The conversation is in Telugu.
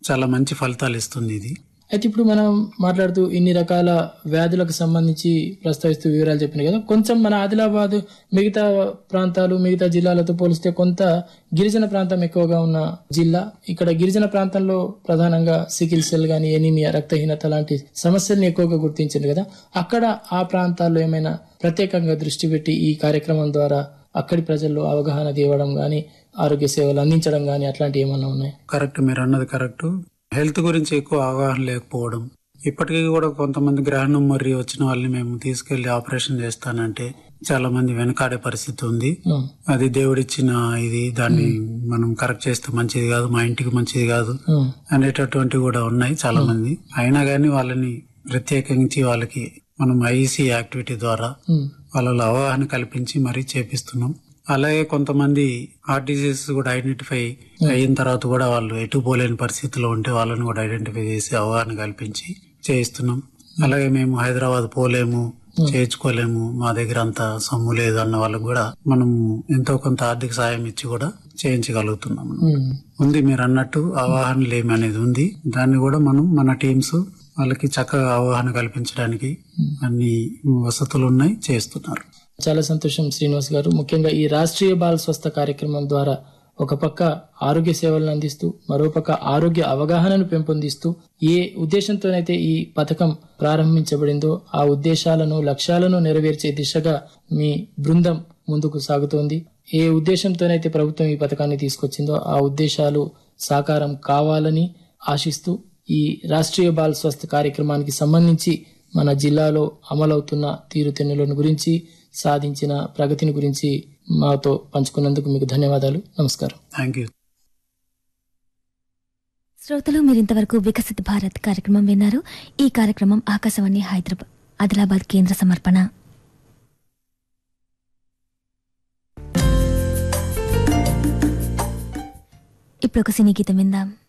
చాలా మంచి ఫలితాలు ఇస్తుంది ఇది అయితే ఇప్పుడు మనం మాట్లాడుతూ ఇన్ని రకాల వ్యాధులకు సంబంధించి ప్రస్తావిస్తూ వివరాలు చెప్పినాయి కదా కొంచెం మన ఆదిలాబాద్ మిగతా ప్రాంతాలు మిగతా జిల్లాలతో పోలిస్తే కొంత గిరిజన ప్రాంతం ఎక్కువగా ఉన్న జిల్లా ఇక్కడ గిరిజన ప్రాంతంలో ప్రధానంగా సికిల్ సెల్ గాని ఎనీమియా రక్తహీనత లాంటి సమస్యల్ని ఎక్కువగా గుర్తించింది కదా అక్కడ ఆ ప్రాంతాల్లో ఏమైనా ప్రత్యేకంగా దృష్టి పెట్టి ఈ కార్యక్రమం ద్వారా అక్కడి ప్రజల్లో అవగాహన తేవడం గాని ఆరోగ్య సేవలు అందించడం గాని అట్లాంటివి ఏమన్నా ఉన్నాయి కరెక్ట్ మీరు అన్నది కరెక్ట్ హెల్త్ గురించి ఎక్కువ అవగాహన లేకపోవడం ఇప్పటికీ కూడా కొంతమంది గ్రహణం మరి వచ్చిన వాళ్ళని మేము తీసుకెళ్లి ఆపరేషన్ చేస్తానంటే చాలా మంది వెనకాడే పరిస్థితి ఉంది ఉమ్, అది దేవుడిచ్చిన ఇది దాన్ని మనం కరెక్ట్ చేస్తే మంచిది కాదు మా ఇంటికి మంచిది కాదు ఉమ్, అనేటటువంటివి కూడా ఉన్నాయి చాలా మంది అయినా గానీ వాళ్ళని ప్రత్యేకించి వాళ్ళకి మనం ఐఈసీ యాక్టివిటీ ద్వారా ఉమ్, వాళ్ళలో అవగాహన కల్పించి మరీ చేపిస్తున్నాం అలాగే కొంతమంది హార్ట్ డిసీజెస్ కూడా ఐడెంటిఫై అయిన తర్వాత కూడా వాళ్ళు ఎటు పోలేని పరిస్థితిలో ఉంటే వాళ్ళని కూడా ఐడెంటిఫై చేసి అవగాహన కల్పించి చేయిస్తున్నాం అలాగే మేము హైదరాబాద్ పోలేము చేయించుకోలేము మా దగ్గర అంత సొమ్ము లేదు అన్న వాళ్ళకు కూడా మనం ఎంతో కొంత ఆర్థిక సాయం ఇచ్చి కూడా చేయించగలుగుతున్నాం ఉమ్. ఉంది మీరు అన్నట్టు అవగాహన లేమి అనేది ఉంది దాన్ని కూడా మనం మన టీమ్స్ వాళ్ళకి చక్కగా అవగాహన కల్పించడానికి అన్ని వసతులు ఉన్నాయి చేస్తున్నారు చాలా సంతోషం శ్రీనివాస్ గారు ముఖ్యంగా ఈ రాష్ట్రీయ బాల స్వస్థ కార్యక్రమం ద్వారా ఒక పక్క ఆరోగ్య సేవలను అందిస్తూ మరోపక్క ఆరోగ్య అవగాహనను పెంపొందిస్తూ ఏ ఉద్దేశంతోనైతే ఈ పథకం ప్రారంభించబడిందో ఆ ఉద్దేశాలను లక్ష్యాలను నెరవేర్చే దిశగా మీ బృందం ముందుకు సాగుతోంది ఏ ఉద్దేశంతోనైతే ప్రభుత్వం ఈ పథకాన్ని తీసుకొచ్చిందో ఆ ఉద్దేశాలు సాకారం కావాలని ఆశిస్తూ ఈ రాష్ట్రీయ బాల్ స్వస్థ కార్యక్రమానికి సంబంధించి మన జిల్లాలో అమలవుతున్న తీరుతెన్నులను గురించి సాధించిన ప్రగతిని గురించి మాతో పంచుకున్నందుకు మీకు ధన్యవాదాలు నమస్కారం థ్యాంక్ యూ శ్రోతలు మీరింతవరకు వికసిత్ భారత్ కార్యక్రమం విన్నారు ఈ కార్యక్రమం ఆకాశవాణి హైదరాబాద్ ఆదిలాబాద్ కేంద్ర సమర్పణ ఇప్పుడు ఒక సినీ గీతం విందాం